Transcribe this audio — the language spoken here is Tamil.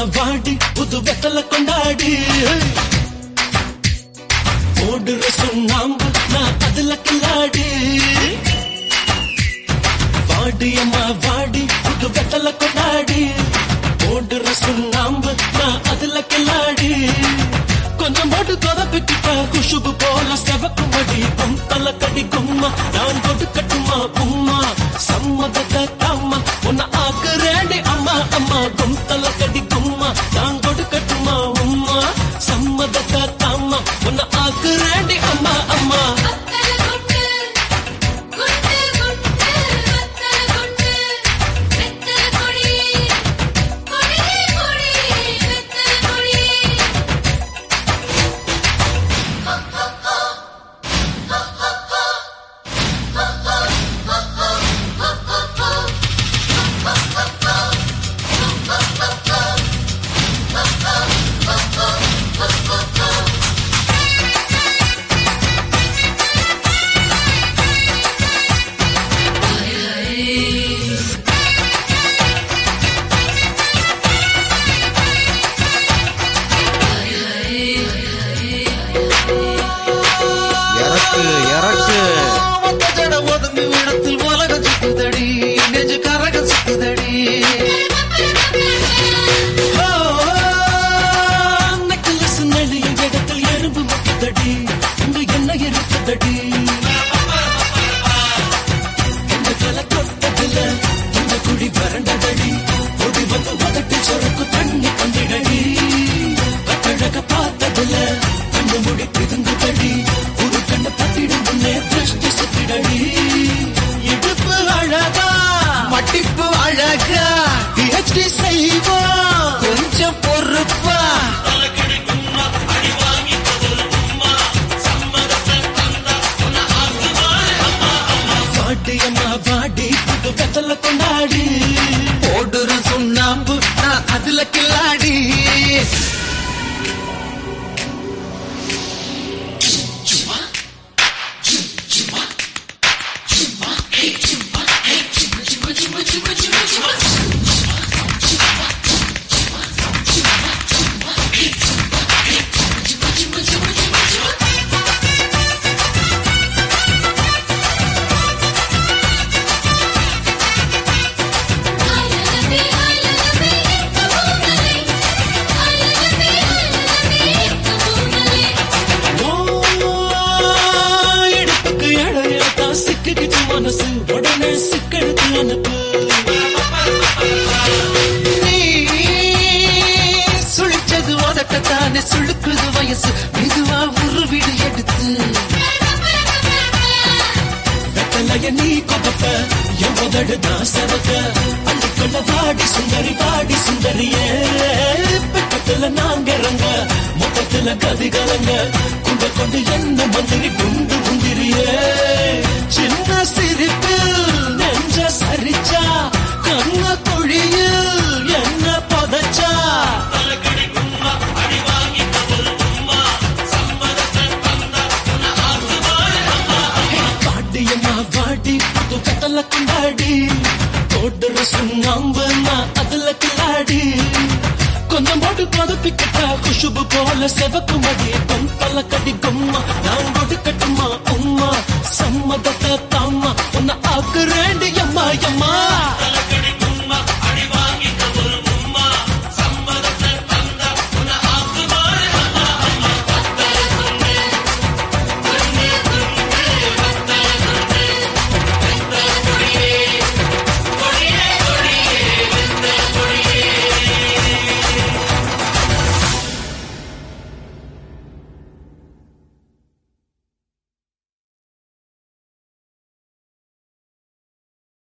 வாடி புது வெத்தல கொண்டாடி ஓடுற சுண்ணாம்பு நான் அதுல கில்லாடி வாடி அம்மா வாடி புது வெத்தல கொண்டாடி ஓடுற சுண்ணாம்பு நான் அதுல கில்லாடி கொஞ்சம் போட்டு கொதப்பிக்கிட்ட குஷுபு போல செவக்கும் மடி தல கடி கும்மா நான் கொடு கட்டுமா உம்மா சம்மதத்தை தாம்மா உன்னை ஆக்குறேண்டி அம்மா அம்மா தல கடி கும்மா நான் கொடு கட்டுமா உம்மா சம்மதத்தை தாம்மா உன்னை ஆக்குறேண்டி அம்மா அம்மா வத்தல கொட்டு கொட்டு கொட்டு வத்தல கொட்டு வெத்தல கொடி கொடி கொடி வெத்தல கொடி இறக்கு இறக்கு ஒத்தஜட ஒதுங்கு இடத்தில் உலகம் சுத்துதடி நெஞ்சு கரகம் சுத்துதடி நெக்லஸ் நெளிய இடத்தில் எறும்பு முக்குதடி இங்கு என்ன இருக்குதடி இந்த கலை தொட்டதில்ல இந்த குடி வறண்டதடி கொடி வந்து உதட்டி சொருக்கு தண்ணி தந்திடடி கட்டழக பார்த்ததில்ல கண்ணு முடி பிதுங்குதடி ஒரு கண்ணு பத்திடும் முன்னே திருஷ்டி சுத்திடடி இடுப்பு அழகா மட்டிப்பு அழகா பிஹெச்டி செய்வோம் கொஞ்சம் பொறுப்பா வாடி அம்மா வாடி புது வெத்தல கொண்டாடி போடுற சுண்ணாம்பு நான் அதுல கில்லாடி ஆலலவே ஆலலவே கபூமலே ஆலலவே ஆலலவே கபூமலே ஓ, இடுப்புக்கு இடையில சிக்கிக்கிட்டு மனசு உடனே சிக்கெடுத்து அனுப்பு நீ சுழிச்சது உதட்டத்தானே சுழுக்குது வயசு மெதுவா உருவிடு எடுத்து வெத்தலைய நீ கொதப்ப என் உதடு தான் செவக்க அள்ளிக்கொள்ள வாடி சுந்தரி வாடி சுந்தரியே பக்கத்துல நாங்க இறங்க மொத்தத்துல கதி கலங்க குண்ட கொண்டு என்ன மந்திரி குண்டு முந்திரியே சின்ன சிரிப்பில் நெஞ்ச சரிச்சா கண்ண குழியில் என்ன புதைச்சா பாட்டியம்மா வாடி புது கத்தல கொண்டாடி தோடுற சுண்ணாம்பு நான் அதுல கிளாடி கொஞ்சம் போட்டு கொதப்பிக்கிட்ட குஷுபு போல செவக்கு மடி கொம்பல கடி கொம்மா நான் கொடு கட்டுமா உம்மா சம்மதத்தை தாம்மா உன்னை ஆக்குறேண்டி அம்மா அம்மா